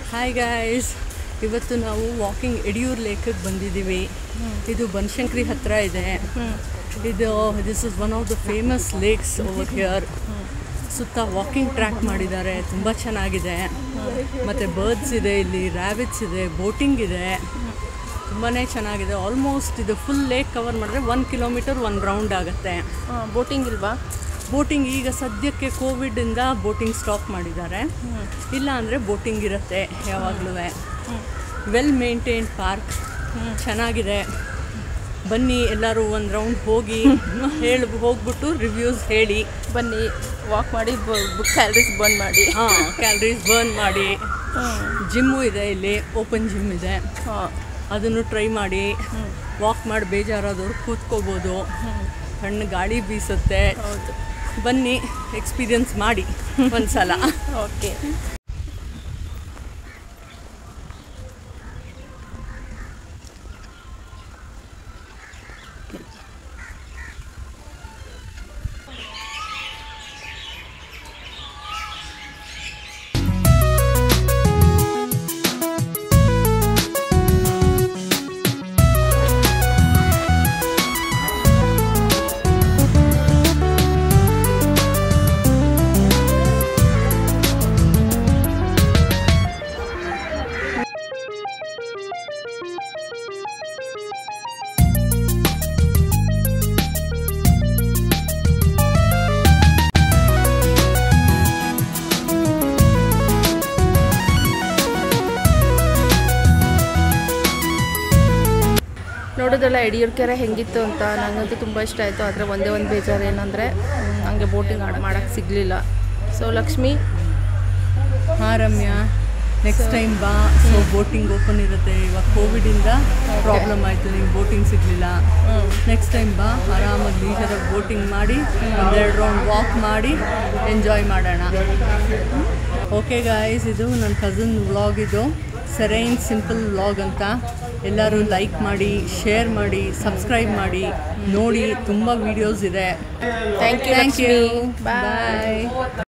hi guys ಇವತ್ತು ನಾವು walking Yediyur ಲೇಕಿಗೆ ಬಂದಿದ್ದೀವಿ ಇದು ಬನಶಂಕರಿ ಹತ್ರ ಇದೆ ಇದು this is one of the famous lakes over here ಸುತ್ತ ವಾಕಿಂಗ್ ಟ್ರ್ಯಾಕ್ ಮಾಡಿದ್ದಾರೆ ತುಂಬ ಚೆನ್ನಾಗಿದೆ ಮತ್ತು ಬರ್ಡ್ಸ್ ಇದೆ ಇಲ್ಲಿ ರ್ಯಾಬಿಟ್ಸ್ ಇದೆ ಬೋಟಿಂಗ್ ಇದೆ ತುಂಬಾ ಚೆನ್ನಾಗಿದೆ ಆಲ್ಮೋಸ್ಟ್ ಇದು ಫುಲ್ ಲೇಕ್ ಕವರ್ ಮಾಡಿದ್ರೆ ಒನ್ ಕಿಲೋಮೀಟರ್ ಒನ್ ರೌಂಡ್ ಆಗುತ್ತೆ ಬೋಟಿಂಗ್ ಇಲ್ವಾ ಬೋಟಿಂಗ್ ಈಗ ಸದ್ಯಕ್ಕೆ ಕೋವಿಡಿಂದ ಬೋಟಿಂಗ್ ಸ್ಟಾಪ್ ಮಾಡಿದ್ದಾರೆ ಇಲ್ಲ ಅಂದರೆ ಬೋಟಿಂಗ್ ಇರುತ್ತೆ ಯಾವಾಗಲೂ ವೆಲ್ ಮೇಂಟೈನ್ ಪಾರ್ಕ್ ಚೆನ್ನಾಗಿದೆ ಬನ್ನಿ ಎಲ್ಲರೂ ಒಂದು ರೌಂಡ್ ಹೋಗಿ ಹೇಳಿ ಹೋಗ್ಬಿಟ್ಟು ರಿವ್ಯೂಸ್ ಹೇಳಿ ಬನ್ನಿ ವಾಕ್ ಮಾಡಿ ಬುಕ್ ಕ್ಯಾಲರೀಸ್ ಬರ್ನ್ ಮಾಡಿ ಹಾಂ ಕ್ಯಾಲ್ರೀಸ್ ಬರ್ನ್ ಮಾಡಿ ಜಿಮ್ಮು ಇದೆ ಇಲ್ಲಿ ಓಪನ್ ಜಿಮ್ ಇದೆ ಹಾಂ ಅದನ್ನು ಟ್ರೈ ಮಾಡಿ ವಾಕ್ ಮಾಡಿ ಬೇಜಾರಾದವ್ರು ಕೂತ್ಕೋಬೋದು ಸಣ್ಣ ಗಾಳಿ ಬೀಸುತ್ತೆ ಹೌದು ಬನ್ನಿ ಎಕ್ಸ್ಪೀರಿಯನ್ಸ್ ಮಾಡಿ ಒಂದು ಸಲ ಓಕೆ ನೋಡೋದಲ್ಲ ಯಡಿಯೂರು ಕೆರೆ ಹೆಂಗಿತ್ತು ಅಂತ ನನಗಂತೂ ತುಂಬ ಇಷ್ಟ ಆಯಿತು ಆದರೆ ಒಂದೇ ಒಂದು ಬೇಜಾರು ಏನಂದರೆ ನನಗೆ ಬೋಟಿಂಗ್ ಆಡ ಮಾಡೋಕ್ಕೆ ಸಿಗಲಿಲ್ಲ ಸೊ ಲಕ್ಷ್ಮಿ ಹಾಂ ರಮ್ಯಾ ನೆಕ್ಸ್ಟ್ ಟೈಮ್ ಬಾ ಸೊ ಬೋಟಿಂಗ್ ಓಪನ್ ಇರುತ್ತೆ ಇವಾಗ ಕೋವಿಡಿಂದ ಪ್ರಾಬ್ಲಮ್ ಆಯಿತು ನಿಂಗೆ ಬೋಟಿಂಗ್ ಸಿಗಲಿಲ್ಲ ನೆಕ್ಸ್ಟ್ ಟೈಮ್ ಬಾ ಆರಾಮಾಗಿ ಲೀಜರಾಗಿ ಬೋಟಿಂಗ್ ಮಾಡಿ ಒಂದೆರಡು ರೌಂಡ್ ವಾಕ್ ಮಾಡಿ ಎಂಜಾಯ್ ಮಾಡೋಣ ಓಕೆ ಗಾಯ್ಸ್ ಇದು ನನ್ನ ಕಸಿನ್ ವ್ಲಾಗ್ ಇದು ಸೆರೈನ್ ಸಿಂಪಲ್ ವ್ಲಾಗ್ ಅಂತ ಎಲ್ಲರೂ ಲೈಕ್ ಮಾಡಿ ಶೇರ್ ಮಾಡಿ ಸಬ್ಸ್ಕ್ರೈಬ್ ಮಾಡಿ ನೋಡಿ ತುಂಬ ವೀಡಿಯೋಸ್ ಇದೆ thank you thank you bye bye